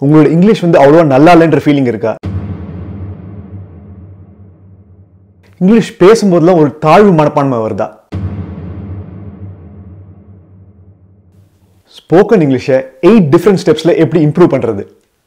உங்களோட இங்கிலீஷ் வந்து அவ்வளோவா நல்லா இல்லைன்ற ஃபீலிங் இருக்கா இங்கிலீஷ் பேசும்போதெல்லாம் ஒரு தாழ்வு மனப்பான்மை வருதா ஸ்போக்கன் இங்கிலீஷை எயிட் டிஃப்ரெண்ட் ஸ்டெப்ஸில் எப்படி இம்ப்ரூவ் பண்ணுறது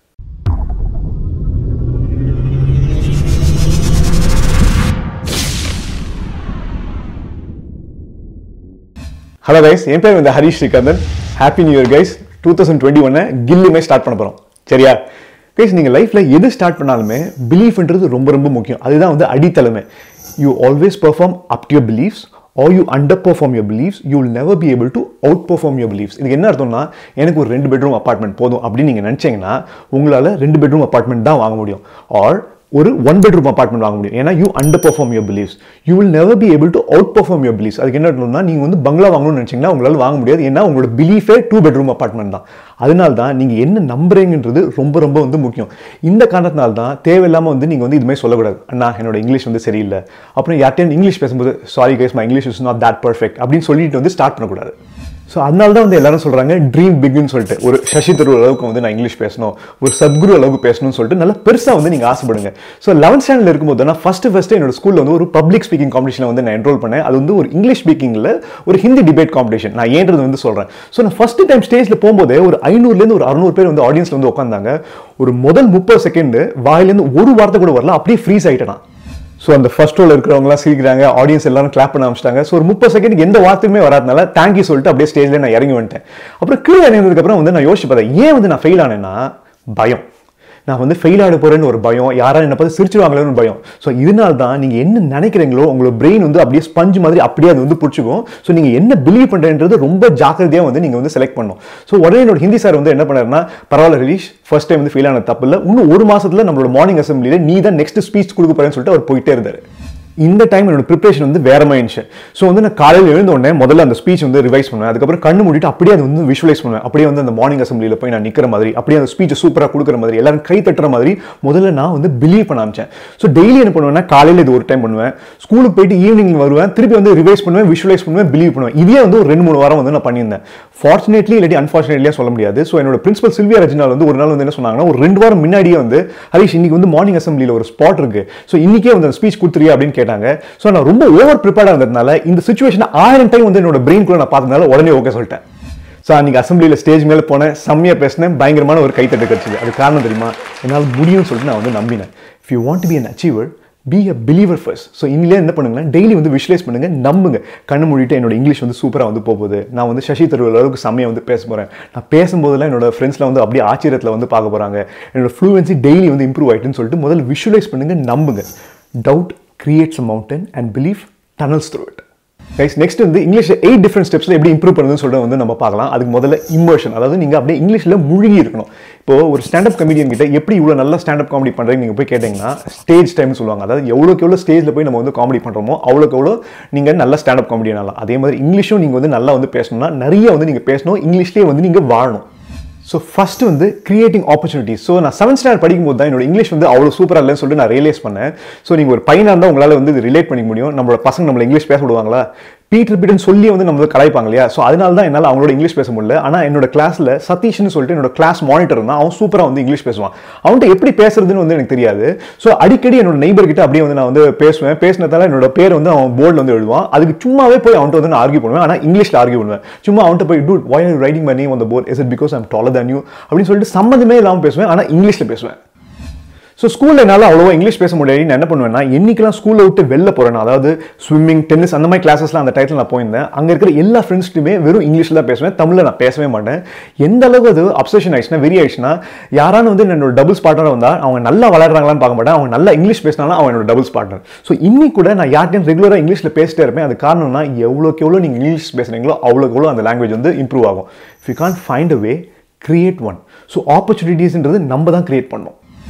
ஹலோ கைஸ் என் பேர் வந்து Harish Srikanthan happy new year guys two thousand twenty ஒன்னை கில்லுமே ஸ்டார்ட் பண்ண போகிறோம் சரியா கைஸ் நீங்கள் லைஃப்பில் எது ஸ்டார்ட் பண்ணாலுமே பிலீஃப்ன்றது ரொம்ப ரொம்ப முக்கியம் அதுதான் வந்து அடித்தளமே you always perform up to your beliefs or you underperform your beliefs you will never be able to outperform your beliefs இதுக்கு என்ன அர்த்தம்னா எனக்கு ஒரு ரெண்டு பெட்ரூம் அப்பார்ட்மெண்ட் போதும் அப்படின்னு நீங்கள் நினச்சிங்கன்னா உங்களால் ரெண்டு பெட்ரூம் அப்பார்ட்மெண்ட் தான் வாங்க முடியும் ஆர் ஒரு ஒன் பெட்ரூம் அப்பார்ட்மெண்ட் வாங்க முடியும் ஏன்னா you underperform your believes you will never be able to outperform your believes அதுக்கு என்ன அர்த்தம்னா நீங்கள் வந்து பங்களா வாங்கணும்னு நினச்சிங்கன்னா உங்களால் வாங்க முடியாது ஏன்னா உங்களோட பிலீஃபே டூ பெட்ரூம் அப்பார்ட்மெண்ட் தான் அதனால தான் நீங்கள் என்ன நம்புறீங்கன்றது ரொம்ப ரொம்ப வந்து முக்கியம் இந்த காரணத்தினால தான் தேவையில்லாமல் வந்து நீங்கள் வந்து இதுமாதிரி சொல்லக்கூடாது அண்ணா என்னோட இங்கிலீஷ் வந்து சரியில்லை அப்புறம் யார்ட்டையும் இங்கிலீஷ் பேசும்போது sorry guys my English is not that perfect அப்படின்னு சொல்லிட்டு வந்து ஸ்டார்ட் பண்ணக்கூடாது ஸோ அதனால தான் வந்து எல்லாரும் சொல்கிறாங்க ட்ரீம் பிக்னு சொல்லிட்டு ஒரு சசி தரூர் அளவுக்கு வந்து நான் இங்கிலீஷ் பேசணும் ஒரு சத்குரு அளவுக்கு பேசணும்னு சொல்லிட்டு நல்லா பெருசாக வந்து நீங்கள் ஆசைப்படுங்க ஸோ லெவன்த் ஸ்டாண்டர்ட் இருக்கும்போது நான் ஃபஸ்ட்டு ஃபஸ்ட்டு என்னோட ஸ்கூலில் வந்து ஒரு பப்ளிக் ஸ்பீக்கிங் காம்படிஷனில் வந்து நான் என்ரோல் பண்ணேன் அது வந்து ஒரு இங்கிலீஷ் ஸ்பீக்கிங்கில் ஒரு ஹிந்தி டிபேட் காம்படிஷன் நான் ஏன்றது வந்து சொல்கிறேன் ஸோ நான் ஃபஸ்ட்டு டைம் ஸ்டேஜில் போகும்போதே ஒரு ஐநூறுலேருந்து ஒரு அறுநூறு பேர் வந்து ஆடியன்ஸில் வந்து உட்காந்தாங்க ஒரு முதல் முப்பது செகண்ட் வாயிலேருந்து ஒரு வார்த்தை கூட வரல அப்படியே ஃப்ரீஸ் ஆகிட்டேன் நான் ஸோ அந்த ஃபர்ஸ்ட் ரோல் இருக்கிறவங்களாம் சிரிக்கிறாங்க ஆடியன்ஸ் எல்லாரும் கிளாப் பண்ண ஆரம்பிச்சிட்டாங்க ஸோ ஒரு முப்பது செகண்ட் எந்த வார்த்தையுமே வராதனால தேங்க்யூ சொல்லிட்டு அப்படியே ஸ்டேஜ்ல நான் இறங்கி வந்துட்டேன் அப்புறம் கீழே இறங்கினதுக்கப்புறம் வந்து நான் யோசிச்சு பார்த்தேன் ஏன் வந்து நான் ஃபெயில் ஆனேன்னா பயம் நான் வந்து ஃபெயில் ஆட போறேன்னு ஒரு பயம் யாராவது என்ன பார்த்து சிரிச்சிருவாங்களேன்னு பயம் ஸோ இதனால தான் நீங்கள் என்ன நினைக்கிறீங்களோ உங்களோட பிரெயின் வந்து அப்படியே ஸ்பஞ்ச் மாதிரி அப்படியே அது வந்து பிடிச்சிக்கும் ஸோ நீங்கள் என்ன பிலீவ் பண்ணுறன்றது ரொம்ப ஜாக்கிரதையாக வந்து நீங்கள் வந்து செலக்ட் பண்ணணும் ஸோ உடனே என்னோட ஹிந்தி சார் வந்து என்ன பண்ணாருன்னா பரவாயில்ல ரிலீஷ் ஃபர்ஸ்ட் டைம் வந்து ஃபெயில் ஆன தப்பு இல்லை இன்னும் ஒரு மாசத்துல நம்மளோட மார்னிங் அசம்பிளியில் நீ தான் நெக்ஸ்ட் ஸ்பீச் கொடுக்க போறேன்னு சொல்லிட்டு அவர் போயிட்டே இருந்தார் இந்த டைம் என்னோட ப்ரிப்பரேஷன் வந்து வேற மாதிரி இருந்துச்சு ஸோ வந்து நான் காலையில் எழுந்த உடனே முதல்ல அந்த ஸ்பீச் வந்து ரிவைஸ் பண்ணுவேன் அதுக்கப்புறம் கண்ணு மூடிட்டு அப்படியே அது வந்து விஷுவலைஸ் பண்ணுவேன் அப்படியே வந்து அந்த மார்னிங் அசம்பிளியில் போய் நான் நிற்கிற மாதிரி அப்படியே அந்த ஸ்பீச்சை சூப்பராக கொடுக்குற மாதிரி எல்லாரும் கை தட்டுற மாதிரி முதல்ல நான் வந்து பிலீவ் பண்ண ஆரம்பிச்சேன் ஸோ டெய்லி என்ன பண்ணுவேன்னா காலையில் இது ஒரு டைம் பண்ணுவேன் ஸ்கூலுக்கு போயிட்டு ஈவினிங் வருவேன் திருப்பி வந்து ரிவைஸ் பண்ணுவேன் விஷுவலைஸ் பண்ணுவேன் பிலீவ் பண்ணுவேன் இதே வந்து ஒரு ரெண்டு மூணு வாரம் வந்து நான் பண்ணியிருந்தேன் ஃபார்ச்சுனேட்லி இல்லாட்டி அன்ஃபார்ச்சுனேட்லியாக சொல்ல முடியாது ஸோ என்னோட பிரின்சிபல் சில்வியா ரஜினால் வந்து ஒரு நாள் வந்து என்ன சொன்னாங்கன்னா ஒரு ரெண்டு வாரம் முன்னாடியே வந்து ஹரிஷ் இன்னைக்கு வந்து மார்னிங் அசம்பிளியில் ஒரு ஸ்பாட் இருக்கு ஸோ இன்னைக்கே வந்து அந்த ஸ்பீச் கொடுத்துறியா அப்படின்னு கேட்டாங்க ஸோ நான் ரொம்ப ஓவர் ப்ரிப்பேர்டாக இருந்ததுனால இந்த சுச்சுவேஷன் ஆயிரம் டைம் வந்து என்னோட பிரெயின்குள்ள நான் பார்த்ததுனால உடனே ஓகே சொல்லிட்டேன் ஸோ அன்றைக்கி அசம்பிளியில் ஸ்டேஜ் மேலே போனேன் செம்மையாக பேசினேன் பயங்கரமான ஒரு கைத்தட்டு கிடச்சிது அது காரணம் தெரியுமா என்னால் முடியும்னு சொல்லிட்டு நான் வந்து நம்பினேன் if you want to be an achiever be a believer first so இனிலே என்ன பண்ணுங்கன்னா டெய்லி வந்து விஷுவலைஸ் பண்ணுங்க நம்புங்க கண்ணு மூடிட்டு என்னோட இங்கிலீஷ் வந்து சூப்பராக வந்து போகுது நான் வந்து சசி தருவல் அளவுக்கு செம்மையாக வந்து பேச போகிறேன் நான் பேசும்போதெல்லாம் என்னோட ஃப்ரெண்ட்ஸ்லாம் வந்து அப்படியே ஆச்சரியத்தில் வந்து பார்க்க போகிறாங்க என்னோட ஃப்ளூவன்சி டெய்லி வந்து இம்ப்ரூவ் ஆகிட்டுன்னு சொல்லிட்டு முதல்ல விஷுவலைஸ் பண்ணுங்க நம்புங்க doubt creates a mountain and belief tunnels through it guys next வந்து இங்கிலீஷ் எயிட் டிஃப்ரெண்ட் ஸ்டெப்ஸில் எப்படி இம்ப்ரூவ் பண்ணுறதுன்னு சொல்லிட்டு வந்து நம்ம பார்க்கலாம் அதுக்கு முதல்ல இமர்ஷன் அதாவது நீங்கள் அப்படியே இங்கிலீஷில் முழுகி இருக்கணும் இப்போ ஒரு ஸ்டாண்டப் கமெடியன் கிட்ட எப்படி இவ்வளோ நல்ல ஸ்டாண்டப் காமெடி பண்ணுறீங்க நீங்கள் போய் கேட்டிங்கன்னா ஸ்டேஜ் டைம்னு சொல்லுவாங்க அதாவது எவ்வளோக்கு எவ்வளோ ஸ்டேஜில் போய் நம்ம வந்து காமெடி பண்ணுறோமோ அவ்வளோக்கு எவ்வளோ நீங்கள் நல்ல ஸ்டாண்டப் காமெடியன் ஆகலாம் அதே மாதிரி இங்கிலீஷும் நீங்கள் வந்து நல்லா வந்து பேசணும்னா நிறைய வந்து நீங்கள் பேசணும் இங்கிலீஷ்லேயே வந்து நீங்கள் வாழணும் ஸோ ஃபர்ஸ்ட் வந்து கிரியேட்டிங் ஆப்பர்ச்சுனிட்டிஸ் ஸோ நான் செவன்த் ஸ்டாண்டர்ட் படிக்கும்போது தான் என்னோட இங்கிலீஷ் வந்து அவ்வளோ சூப்பராக இல்லைன்னு சொல்லிட்டு நான் ரியலைஸ் பண்ணேன் ஸோ நீங்கள் ஒரு பையனாக இருந்தால் உங்களால் வந்து இது ரிலேட் பண்ணிக்க முடியும் நம்மளோட பசங்க நம்மளை இங்கிலீஷ் பேச விடுவாங்களா பீட்டர் பீட்டன் சொல்லி வந்து நம்ம கலாய்ப்பாங்க இல்லையா ஸோ அதனால தான் என்னால் அவங்களோட இங்கிலீஷ் பேச முடியல ஆனால் என்னோட கிளாஸில் சதீஷ்னு சொல்லிட்டு என்னோட கிளாஸ் மானிட்டர் தான் அவன் சூப்பராக வந்து இங்கிலீஷ் பேசுவான் அவன்கிட்ட எப்படி பேசுறதுன்னு வந்து எனக்கு தெரியாது ஸோ அடிக்கடி என்னோட நெய்பர் கிட்ட அப்படியே வந்து நான் வந்து பேசுவேன் பேசினதால என்னோட பேர் வந்து அவன் போர்டில் வந்து எழுதுவான் அதுக்கு சும்மாவே போய் அவன்கிட்ட வந்து நான் ஆர்கியூ பண்ணுவேன் ஆனால் இங்கிலீஷில் ஆர்கியூ பண்ணுவேன் சும்மா அவன்கிட்ட போய் dude why are writing my name அந்த board is it because I'm taller than you அப்படின்னு சொல்லிட்டு சம்மந்தமே இல்லாமல் பேசுவேன் ஆனால் இங்கிலீஷில் பேசுவேன் ஸோ ஸ்கூலில் என்னால் அவ்வளோவா இங்கிலீஷ் பேச முடியாது நான் என்ன பண்ணுவேன்னா என்னைக்கெல்லாம் ஸ்கூலில் விட்டு வெளில போகிறேன் அதாவது ஸ்விம்மிங் டென்னிஸ் அந்த மாதிரி கிளாஸஸ்லாம் அந்த டைத்தில் நான் போயிருந்தேன் அங்கே இருக்கிற எல்லா ஃப்ரெண்ட்ஸ்ட்டுமே வெறும் இங்கிலீஷில் தான் பேசுவேன் தமிழில் நான் பேசவே மாட்டேன் எந்த அளவுக்கு அது அப்சஷன் ஆயிடுச்சுன்னா வெரி ஆயிடுச்சுன்னா யாரானு வந்து என்னோட டபுள்ஸ் பார்ட்னர் வந்தால் அவங்க நல்லா வளர்றாங்களான்னு பார்க்க மாட்டேன் அவங்க நல்லா இங்கிலீஷ் பேசினாலும் அவன் என்னோட டபுள்ஸ் பார்ட்னர் ஸோ இன்னைக்கு கூட நான் யார்ட்டையும் ரெகுலராக இங்கிலீஷில் பேசிட்டே இருப்பேன் அது காரணம்னா எவ்வளோக்கு எவ்வளோ நீங்கள் இங்கிலீஷ் பேசுகிறீங்களோ அவ்வளோக்கு எவ்வளோ அந்த லாங்குவேஜ் வந்து இம்ப்ரூவ் ஆகும் if you can find a way create one so ஆப்பர்ச்சுனிட்டிஸ்ன்றது நம்ம தான் கிரியேட் பண்ணோம்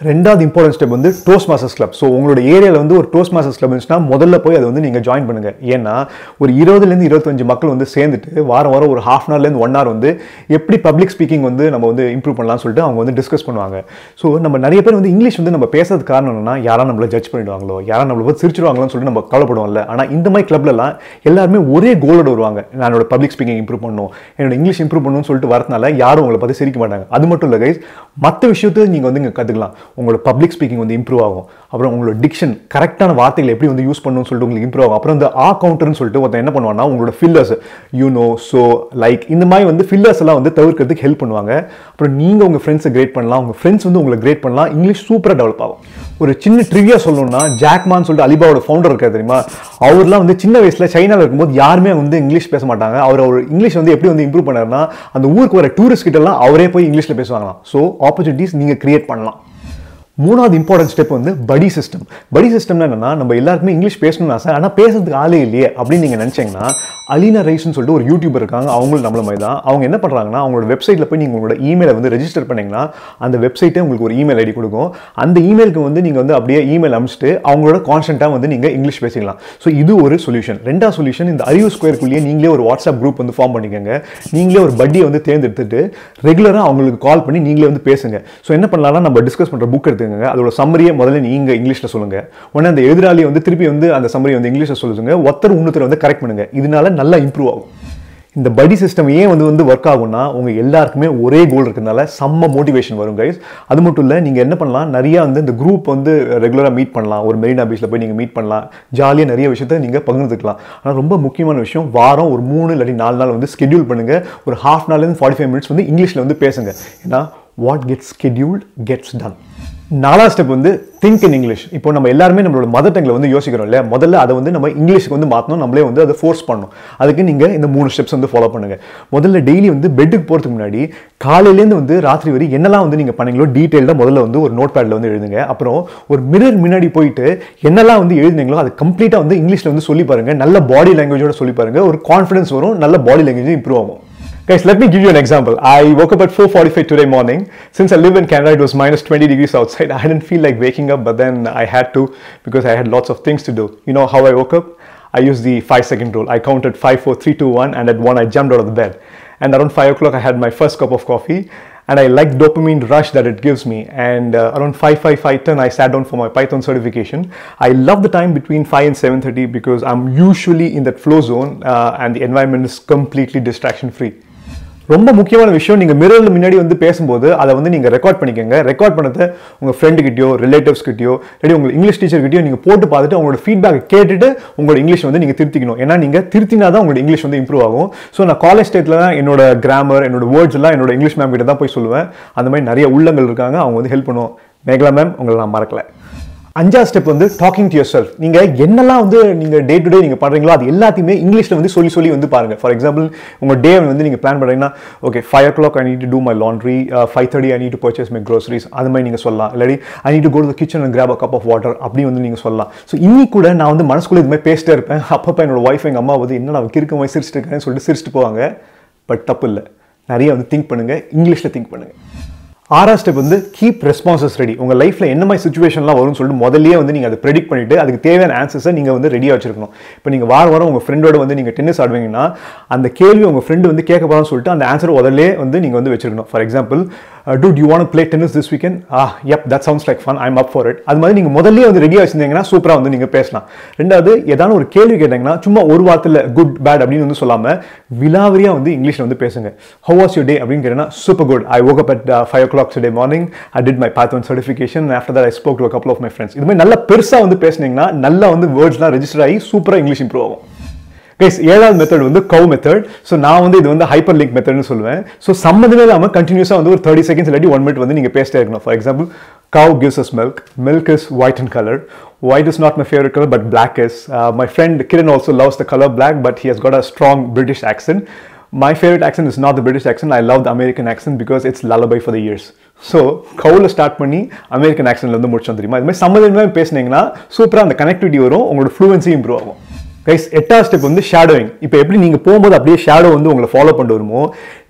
ரெண்டாவது இம்பார்ட்டன்ட் ஸ்டெப் வந்து டோஸ்ட் மாஸ்டர்ஸ் கிளப் ஸோ உங்களோட ஏரியாவில் வந்து ஒரு டோஸ்ட் மாஸ்டர்ஸ் கிளப் இருந்துச்சுன்னா முதல்ல போய் அதை வந்து நீங்கள் ஜாயின் பண்ணுங்க ஏன்னா ஒரு இருபதுலேருந்து இருபத்தஞ்சு மக்கள் வந்து சேர்ந்துட்டு வாரம் வாரம் ஒரு ஹாஃப் அன் ஹவர்லேருந்து ஒன் ஹவர் வந்து எப்படி பப்ளிக் ஸ்பீக்கிங் வந்து நம்ம வந்து இம்ப்ரூவ் பண்ணலாம்னு சொல்லிட்டு அவங்க வந்து டிஸ்கஸ் பண்ணுவாங்க ஸோ நம்ம நிறைய பேர் வந்து இங்கிலீஷ் வந்து நம்ம பேசுறது காரணம் என்னன்னா யாரா நம்மள ஜட்ஜ் பண்ணிடுவாங்களோ யாரா நம்மள வந்து சிரிச்சிருவாங்களோன்னு சொல்லிட்டு நம்ம கவலைப்படுவோம்ல ஆனால் இந்த மாதிரி கிளப்லலாம் எல்லாருமே ஒரே கோலோட வருவாங்க நான் என்னோட பப்ளிக் ஸ்பீக்கிங் இம்ப்ரூவ் பண்ணணும் என்னோட இங்கிலீஷ் இம்ப்ரூவ் பண்ணணும்னு சொல்லிட்டு வரதுனால யாரும் உங்களை பார்த்து சிரிக்க மாட்டாங்க அது மட்டும் இல்லை கைஸ் மற்ற விஷயத்தை நீங்கள் வந்து இங்கே கற்றுக்கலாம் உங்களோட பப்ளிக் ஸ்பீக்கிங் வந்து இம்ப்ரூவ் ஆகும் அப்புறம் உங்களோட டிக்ஷன் கரெக்டான வார்த்தைகளை எப்படி வந்து யூஸ் பண்ணணும்னு சொல்லிட்டு உங்களுக்கு இம்ப்ரூவ் ஆகும் அப்புறம் இந்த ஆ கவுண்டர்னு சொல்லிட்டு ஒருத்தன் என்ன பண்ணுவான்னா உங்களோட ஃபில்லர்ஸ் யூனோ ஸோ லைக் இந்த மாதிரி வந்து ஃபில்லர்ஸ் எல்லாம் வந்து தவிர்க்கிறதுக்கு ஹெல்ப் பண்ணுவாங்க அப்புறம் நீங்கள் உங்கள் ஃப்ரெண்ட்ஸை கிரேட் பண்ணலாம் உங்கள் ஃப்ரெண்ட்ஸ் வந்து உங்களை கிரேட் பண்ணலாம் இங்கிலீஷ் சூப்பராக டெவலப் ஆகும் ஒரு சின்ன ட்ரிவியா சொல்லணும்னா ஜாக்மான் சொல்லிட்டு அலிபாவோட ஃபவுண்டர் இருக்காரு தெரியுமா அவர்லாம் வந்து சின்ன வயசுல சைனால இருக்கும்போது யாருமே வந்து இங்கிலீஷ் பேச மாட்டாங்க அவர் அவர் இங்கிலீஷ் வந்து எப்படி வந்து இம்ப்ரூவ் பண்ணாருன்னா அந்த ஊருக்கு வர டூரிஸ்ட் கிட்ட எல்லாம் அவரே போய் இங்கிலீஷ்ல பேசுவாங்களாம் ஸோ ஆப்பர்ச்சுனிட்டிஸ் நீங்க கிரியேட் பண்ணலாம் மூணாவது இம்பார்ட்டன்ட் ஸ்டெப் வந்து படி சிஸ்டம் படி சிஸ்டம்னா என்னன்னா நம்ம எல்லாருக்குமே இங்கிலீஷ் பேசணும்னு ஆசை ஆனால் பேசுறதுக்கு ஆளே இல்லையே அப்படின்னு நீங்கள் நினச்சிங்கன்னா அலினா ரைஸ்னு சொல்லிட்டு ஒரு யூடியூபர் இருக்காங்க அவங்களும் நம்மள மாதிரி தான் அவங்க என்ன பண்ணுறாங்கன்னா அவங்களோட வெப்சைட்டில் போய் நீங்கள் உங்களோட இமெயிலை வந்து ரெஜிஸ்டர் பண்ணீங்கன்னா அந்த வெப்சைட்டே உங்களுக்கு ஒரு இமெயில் ஐடி கொடுக்கும் அந்த இமெயிலுக்கு வந்து நீங்கள் வந்து அப்படியே இமெயில் அனுப்பிச்சிட்டு அவங்களோட கான்ஸ்டன்ட்டாக வந்து நீங்கள் இங்கிலீஷ் பேசிக்கலாம் ஸோ இது ஒரு சொல்யூஷன் ரெண்டாவது சொல்யூஷன் இந்த அறிவு ஸ்கொயருக்குள்ளேயே நீங்களே ஒரு வாட்ஸ்அப் குரூப் வந்து ஃபார்ம் பண்ணிக்கோங்க நீங்களே ஒரு பட்டியை வந்து தேர்ந்தெடுத்துட்டு ரெகுலராக அவங்களுக்கு கால் பண்ணி நீங்களே வந்து பேசுங்க ஸோ என்ன பண்ணலாம்னா நம்ம டிஸ்கஸ் பண்ணுற புக் எடுத்துக்கோங்க அதோட சம்மரியை முதல்ல நீங்கள் இங்கிலீஷில் சொல்லுங்க உடனே அந்த எதிராளி வந்து திருப்பி வந்து அந்த சம்மரி வந்து இங்கிலீஷில் சொல்லுங்க ஒருத்தர் இன்னொருத்தர் வந்து கரெக்ட் பண்ணுங்க இதனால நல்லா இம்ப்ரூவ் ஆகும் இந்த படி சிஸ்டம் ஏன் வந்து வந்து ஒர்க் ஆகும்னா உங்க எல்லாருக்குமே ஒரே கோல் இருக்கிறதுனால செம்ம மோட்டிவேஷன் வரும் கைஸ் அது மட்டும் இல்லை நீங்கள் என்ன பண்ணலாம் நிறைய வந்து இந்த குரூப் வந்து ரெகுலராக மீட் பண்ணலாம் ஒரு மெரினா பீச்சில் போய் நீங்கள் மீட் பண்ணலாம் ஜாலியாக நிறைய விஷயத்த நீங்கள் பகிர்ந்துக்கலாம் ஆனால் ரொம்ப முக்கியமான விஷயம் வாரம் ஒரு மூணு இல்லாட்டி நாலு நாள் வந்து ஸ்கெடியூல் பண்ணுங்க ஒரு ஹாஃப் நாள்லேருந்து ஃபார்ட்டி ஃபைவ் மினிட்ஸ் வந்து இங்கிலீஷில் வந்து பேசுங்க ஏன்னா what gets scheduled gets done நாலாவது ஸ்டெப் வந்து திங்க் இன் இங்கிலீஷ் இப்போ நம்ம எல்லாருமே நம்மளோட மதர் டங்கில் வந்து யோசிக்கிறோம் இல்லையா முதல்ல அதை வந்து நம்ம இங்கிலீஷ்க்கு வந்து மாற்றணும் நம்மளே வந்து அதை ஃபோர்ஸ் பண்ணணும் அதுக்கு நீங்கள் இந்த மூணு ஸ்டெப்ஸ் வந்து ஃபாலோ பண்ணுங்க முதல்ல டெய்லி வந்து பெட்டுக்கு போகிறதுக்கு முன்னாடி காலையிலேருந்து வந்து ராத்திரி வரை என்னெல்லாம் வந்து நீங்கள் பண்ணீங்களோ டீட்டெயில்டாக முதல்ல வந்து ஒரு நோட் பேடில் வந்து எழுதுங்க அப்புறம் ஒரு மிரர் முன்னாடி போயிட்டு என்னெல்லாம் வந்து எழுதுனீங்களோ அது கம்ப்ளீட்டாக வந்து இங்கிலீஷில் வந்து சொல்லி பாருங்க நல்ல பாடி லாங்குவேஜோட சொல்லி பாருங்க ஒரு கான்ஃபிடன்ஸ் வரும் நல்ல பாடி லாங்குவேஜ் இம்ப்ரூவ் ஆகும் Guys, let me give you an example. I woke up at 4:45 today morning. Since I live in Canada, it was minus 20 degrees outside. I didn't feel like waking up, but then I had to because I had lots of things to do. You know how I woke up? I used the five second rule. I counted five, four, three, two, one, and at one I jumped out of the bed. And around five o'clock, I had my first cup of coffee. And I liked dopamine rush that it gives me. And uh, around 5, 5, 5, 10, I sat down for my Python certification. I love the time between 5 and 7.30 because I'm usually in that flow zone uh, and the environment is completely distraction free. ரொம்ப முக்கியமான விஷயம் நீங்கள் மிரரில் முன்னாடி வந்து பேசும்போது அதை வந்து நீங்கள் ரெக்கார்ட் பண்ணிக்கோங்க ரெக்கார்ட் பண்ணதை உங்கள் ஃப்ரெண்டுக்கிட்டயோ ரிலேட்டிவ்ஸ் கிட்டயோ இல்லாட்டி உங்கள் இங்கிலீஷ் டீச்சர் கிட்டயோ நீங்கள் போட்டு பார்த்துட்டு அவங்களோட ஃபீட்பேக் கேட்டுட்டு உங்களோட இங்கிலீஷ் வந்து நீங்கள் திருத்திக்கணும் ஏன்னா நீங்கள் திருத்தினா தான் உங்களோட இங்கிலீஷ் வந்து இம்ப்ரூவ் ஆகும் ஸோ நான் காலேஜ் ஸ்டேட்டில் தான் என்னோட கிராமர் என்னோட வேர்ட்ஸ் எல்லாம் என்னோட இங்கிலீஷ் மேம் கிட்ட தான் போய் சொல்லுவேன் அந்த மாதிரி நிறைய உள்ளங்கள் இருக்காங்க அவங்க வந்து ஹெல்ப் பண்ணுவோம் மேகலா மேம் உங்களை நான் மறக்கல அஞ்சாவது ஸ்டெப் வந்து டாக்கிங் டு யோர் செல்ஃப் நீங்க என்னெல்லாம் வந்து நீங்க டே டு டே நீங்க பண்றீங்களோ அது எல்லாத்தையுமே இங்கிலீஷ்ல வந்து சொல்லி சொல்லி வந்து பாருங்க ஃபார் எக்ஸாம்பிள் உங்க டே வந்து நீங்க பிளான் பண்றீங்கன்னா okay five o'clock I need to do my laundry five thirty I need to purchase my groceries அது மாதிரி நீங்க சொல்லலாம் இல்லாட்டி I need to go to kitchen and grab a cup of water அப்படி வந்து நீங்க சொல்லலாம் ஸோ இன்னி கூட நான் வந்து மனசுக்குள்ள இது மாதிரி பேசிட்டே இருப்பேன் அப்பப்போ என்னோட ஒய்ஃப் எங்க அம்மா வந்து என்ன நான் கிறுக்க மாதிரி சிரிச்சிட்டு இருக்கேன்னு சொல்லிட்டு சிரிச்சிட்டு போவாங்க பட் தப்பு இல்லை நிறைய வந்து திங்க் பண்ணுங்க இங்கிலீஷ்ல திங்க் பண்ணுங்க ஆறாவது ஸ்டெப் வந்து கீப் ரெஸ்பான்சஸ் ரெடி உங்கள் லைஃப்பில் என்ன மாதிரி சுச்சுவேஷன்லாம் வரும்னு சொல்லிட்டு முதல்லயே வந்து நீங்கள் அதை ப்ரெடிக்ட் பண்ணிட்டு அதுக்கு தேவையான ஆன்சர்ஸை நீங்கள் வந்து ரெடியாக வச்சிருக்கணும் இப்போ நீங்கள் வார வாரம் உங்கள் ஃப்ரெண்டோட வந்து நீங்கள் டென்னிஸ் ஆடுவீங்கன்னா அந்த கேள்வி உங்கள் ஃப்ரெண்டு வந்து கேட்க போகிறான்னு சொல்லிட்டு அந்த ஆன்சர் முதல்லே வந்து நீங்கள் வந்து வச்சிருக்கணும் for example do you want play tennis this weekend ah if that sounds like fun I'm up for it அது மாதிரி நீங்கள் முதல்லே வந்து ரெடியாக வச்சிருந்தீங்கன்னா சூப்பராக வந்து நீங்கள் பேசலாம் ரெண்டாவது ஏதாவது ஒரு கேள்வி கேட்டீங்கன்னா சும்மா ஒரு வாரத்தில் குட் பேட் அப்படின்னு வந்து சொல்லாமல் விலாவரியாக வந்து இங்கிலீஷில் வந்து பேசுங்க ஹவ் வாஸ் யூ டே அப்படின்னு கேட்டீங்கன்னா super good I woke up at uh, 5 o'clock today morning I did my Python certification and after that I spoke to a couple of my friends இது மாதிரி நல்ல பெருசாக வந்து பேசுனீங்கன்னா நல்லா வந்து வேர்ட்ஸ்லாம் ரெஜிஸ்டர் ஆகி சூப்பராக இங்கிலீஷ் இம்ப்ரூவ் ஆகும் கைஸ் ஏழாவது மெத்தட் வந்து கவ் மெத்தட் ஸோ நான் வந்து இது வந்து ஹைப்பர் லிங்க் மெத்தட்னு சொல்லுவேன் ஸோ சம்மந்தமே இல்லாமல் கண்டினியூஸாக வந்து ஒரு தேர்ட்டி செகண்ட்ஸ் இல்லாட்டி ஒன் மினிட் வந்து நீங்கள் பேசிட்டே இருக்கணும் for example cow gives us milk milk is white in color white is not my favorite color but black is uh, my friend kiran also loves the color black but he has got a strong british accent my favorite accent is not the british accent i love the american accent because it's lullaby for the ears so கவுல start பண்ணி American ஆக்சன்ல வந்து முடிச்சோம் தெரியுமா இது மாதிரி சம்மந்தமே பேசுனீங்கன்னா சூப்பராக அந்த கனெக்டிவிட்டி வரும் உங்களோட ஃப்ளூவன்சி இம்ப்ரூவ் ஆகும் கைஸ் எட்டாவது ஸ்டெப் வந்து ஷேடோவிங் இப்போ எப்படி நீங்கள் போகும்போது அப்படியே ஷேடோ வந்து உங்களை ஃபாலோ பண்ணிட்டு வருமோ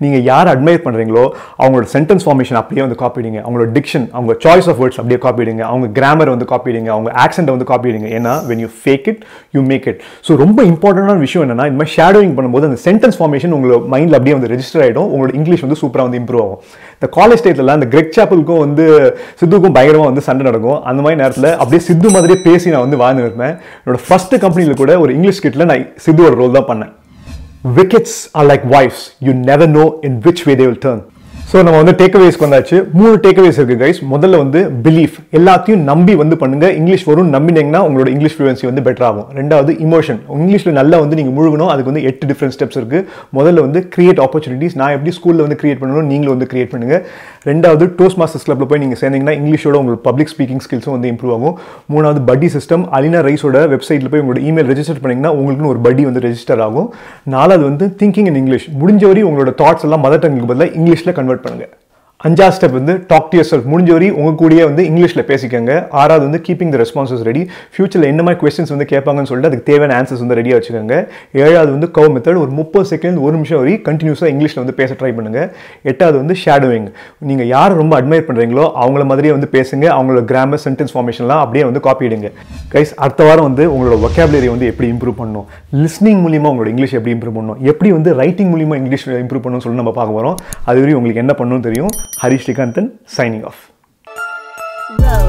நீங்கள் யார் அட்மையர் பண்ணுறீங்களோ அவங்களோட சென்டென்ஸ் ஃபார்மேஷன் அப்படியே வந்து காப்பிடுங்க அவங்களோட டிக்ஷன் அவங்க சாய்ஸ் ஆஃப் வேர்ட்ஸ் அப்படியே காப்பிடுங்க அவங்க கிராமர் வந்து காப்பிடுங்க அவங்க ஆக்சென்ட்டை வந்து காப்பிடுங்க ஏன்னா when you fake it you make it so ரொம்ப இம்பார்ட்டண்டான விஷயம் என்னன்னா இந்த மாதிரி ஷேடோயிங் பண்ணும்போது அந்த சென்டென்ஸ் ஃபார்மேஷன் உங்களோட மைண்டில் அப்படியே வந்து ரெஜிஸ்டர் ஆகிடும் உங்களோட இங்கிலீஷ் வந்து சூப்பராக வந்து இம்ப்ரூவ் ஆகும் இந்த காலேஜ் டேட்ல அந்த கிரெக் சாப்பலுக்கும் வந்து சித்துக்கும் பயங்கரமாக வந்து சண்டை நடக்கும் அந்த மாதிரி நேரத்தில் அப்படியே சித்து மாதிரியே பேசி நான் வந்து வாழ்ந்து இருப்பேன் என்னோட ஃபர்ஸ்ட் கம்பெனியில் கூட ஒரு இங்கிலீஷ் கிட்டில் நான் சித்துவோட ரோல் தான் பண்ணேன் wickets are like wives you never know in which way they will turn so நம்ம வந்து டேக்அவேஸ்க்கு வந்தாச்சு மூணு டேக்அவேஸ் இருக்கு கைஸ் முதல்ல வந்து பிலீஃப் எல்லாத்தையும் நம்பி வந்து பண்ணுங்க இங்கிலீஷ் வரும் நம்பினீங்கன்னா உங்களோட இங்கிலீஷ் ஃப்ளூவன்சி வந்து பெட்டர் ஆகும் ரெண்டாவது இமோஷன் இங்கிலீஷில் நல்லா வந்து நீங்கள் முழுகணும் அதுக்கு வந்து எட்டு டிஃப்ரெண்ட் ஸ்டெப்ஸ் இருக்கு முதல்ல வந்து கிரியேட் ஆப்பர்ச்சுனிட்டிஸ் நான் எப்படி ஸ்கூலில் வந்து கிரியேட் பண்ணணும் நீங்களும் வந்து கிரியேட் பண்ணுங்க ரெண்டாவது டோஸ்ட் மாஸ்டர்ஸ் கிளப்ல போய் நீங்கள் சேர்ந்தீங்கன்னா இங்கிலீஷோட உங்களுக்கு பப்ளிக் ஸ்பீக்கிங் ஸ்கில்ஸும் வந்து இம்ப்ரூவ் ஆகும் மூணாவது பட்டி சிஸ்டம் அலினா ரைஸோட வெப்சைட்டில் போய் உங்களோட இமெயில் ரெஜிஸ்டர் பண்ணிங்கன்னா உங்களுக்குன்னு ஒரு படி வந்து ரெஜிஸ்டர் ஆகும் நாலாவது வந்து திங்கிங் இன் இங்கிலீஷ் முடிஞ்ச வரை உங்களோட தாட்ஸ் எல்லாம் மதர் டங்குக்கு பதிலாக இங்கிலீஷில் கன்வெர்ட் பண்ணுங்க அஞ்சாவது ஸ்டெப் வந்து டாக் டு செல்ஃப் முடிஞ்ச வரை உங்க கூடயே வந்து இங்கிலீஷில் பேசிக்கோங்க ஆறாவது வந்து கீப்பிங் த ரெஸ்பான்சஸ் ரெடி ஃபியூச்சரில் என்ன மாதிரி கொஸ்டின்ஸ் வந்து கேட்பாங்கன்னு சொல்லிட்டு அதுக்கு தேவையான ஆன்சர்ஸ் வந்து ரெடியாக வச்சுக்கோங்க ஏழாவது வந்து கவ் மெத்தட் ஒரு முப்பது செகண்ட் ஒரு நிமிஷம் வரை கண்டினியூஸாக இங்கிலீஷில் வந்து பேச ட்ரை பண்ணுங்க எட்டாவது வந்து ஷேடோவிங் நீங்கள் யார் ரொம்ப அட்மையர் பண்ணுறீங்களோ அவங்கள மாதிரியே வந்து பேசுங்க அவங்களோட கிராமர் சென்டென்ஸ் ஃபார்மேஷன்லாம் அப்படியே வந்து காப்பி இடுங்க கைஸ் அடுத்த வாரம் வந்து உங்களோட ஒக்காபுலரி வந்து எப்படி இம்ப்ரூவ் பண்ணணும் லிஸ்னிங் மூலியமா உங்களோட இங்கிலீஷ் எப்படி இம்ப்ரூவ் பண்ணணும் எப்படி வந்து ரைட்டிங் மூலியமா இங்கிலீஷ் இம்ப்ரூவ் பண்ணணும்னு சொல்லி நம்ம பார்க்க போகிறோம் அது வரையும் உங்களுக்கு என்ன பண்ணணும்னு தெரியும் Harish Srikanthan signing off Road.